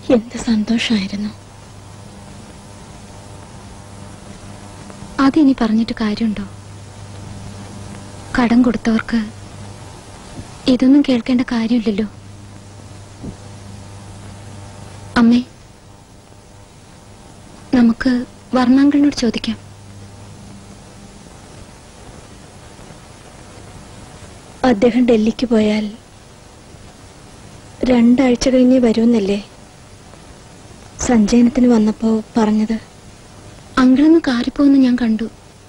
എന്ത് സന്തോഷമായിരുന്നു അതിനി പറഞ്ഞിട്ട് കാര്യമുണ്ടോ കടം കൊടുത്തവർക്ക് ഇതൊന്നും കേൾക്കേണ്ട കാര്യമില്ലല്ലോ അമ്മേ നമുക്ക് വർണ്ണാങ്കളിനോട് ചോദിക്കാം അദ്ദേഹം ഡൽഹിക്ക് പോയാൽ രണ്ടാഴ്ച കഴിഞ്ഞേ വരുമെന്നല്ലേ സഞ്ചയനത്തിന് വന്നപ്പോ പറഞ്ഞത് അങ്കിളൊന്ന് കാറിപ്പോന്ന് ഞാൻ കണ്ടു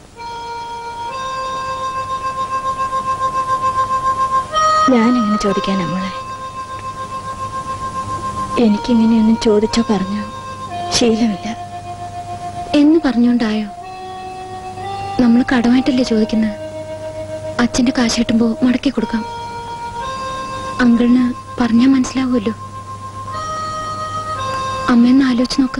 ഞാൻ എങ്ങനെ ചോദിക്കാൻ നമ്മളെ എനിക്കിങ്ങനെയൊന്നും ചോദിച്ചോ പറഞ്ഞോ ശീലമില്ല എന്ന് പറഞ്ഞുകൊണ്ടായോ നമ്മൾ കടമായിട്ടല്ലേ ചോദിക്കുന്നത് അച്ഛന്റെ കാശ് കിട്ടുമ്പോ മടക്കി കൊടുക്കാം അങ്കിളിന് പറഞ്ഞാൽ മനസ്സിലാവുമല്ലോ അമ്മയൊന്ന് ആലോചിച്ച് നോക്ക്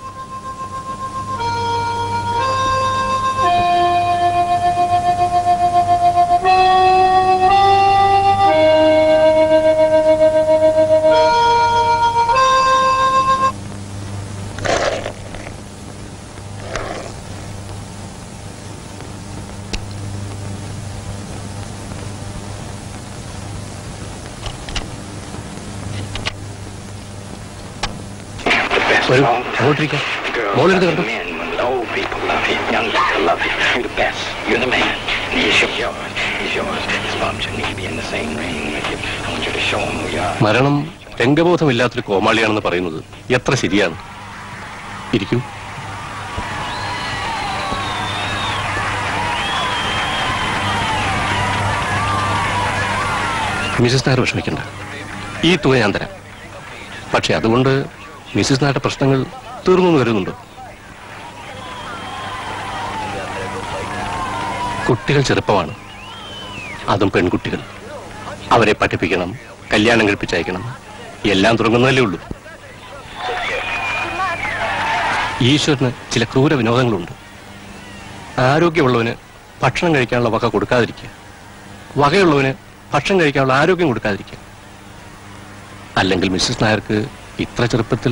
വരൂ അങ്ങോട്ടിരിക്കാം മോളെടുത്ത് കണ്ടു men, when old people love you, young people love you. You're the best. You're the man. He's yours. He's yours. His moms and me be in the same ring with you. I want you to show him who you are. മരണം രംഗബോധമില്ലാത്തൊരു കോമാളിയാണെന്ന് പറയുന്നത് എത്ര ശരിയാണ് ഇരിക്കൂ Mises Nair വിഷമിക്കണ്ട ഈ തുക ഞാൻ തരാം പക്ഷെ അതുകൊണ്ട് മിസസ് നായരുടെ പ്രശ്നങ്ങൾ തീർന്നു എന്ന് കരുതുന്നുണ്ടോ കുട്ടികൾ ചെറുപ്പമാണ് അതും പെൺകുട്ടികൾ അവരെ പഠിപ്പിക്കണം കല്യാണം കഴിപ്പിച്ചയക്കണം എല്ലാം തുടങ്ങുന്നതല്ലേ ഉള്ളൂ ഈശ്വരന് ചില ക്രൂര വിനോദങ്ങളുണ്ട് ആരോഗ്യമുള്ളവന് ഭക്ഷണം കഴിക്കാനുള്ള വക കൊടുക്കാതിരിക്കുക വകയുള്ളവന് ഭക്ഷണം കഴിക്കാനുള്ള ആരോഗ്യം കൊടുക്കാതിരിക്കുക അല്ലെങ്കിൽ മിസ്സസ് നായർക്ക് ഇത്ര ചെറുപ്പത്തിൽ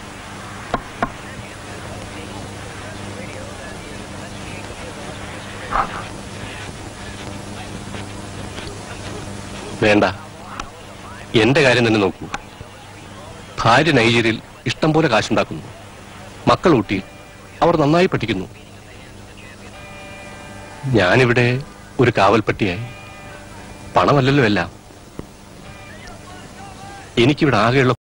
വേണ്ട എന്റെ കാര്യം തന്നെ നോക്കൂ ഭാര്യ നൈജീരിയയിൽ ഇഷ്ടം പോലെ കാശുണ്ടാക്കുന്നു മക്കൾ ഊട്ടി അവർ നന്നായി പഠിക്കുന്നു ഞാനിവിടെ ഒരു കാവൽപ്പട്ടിയായി പണമല്ലല്ലോ എല്ലാം എനിക്കിവിടെ ആകെയുള്ള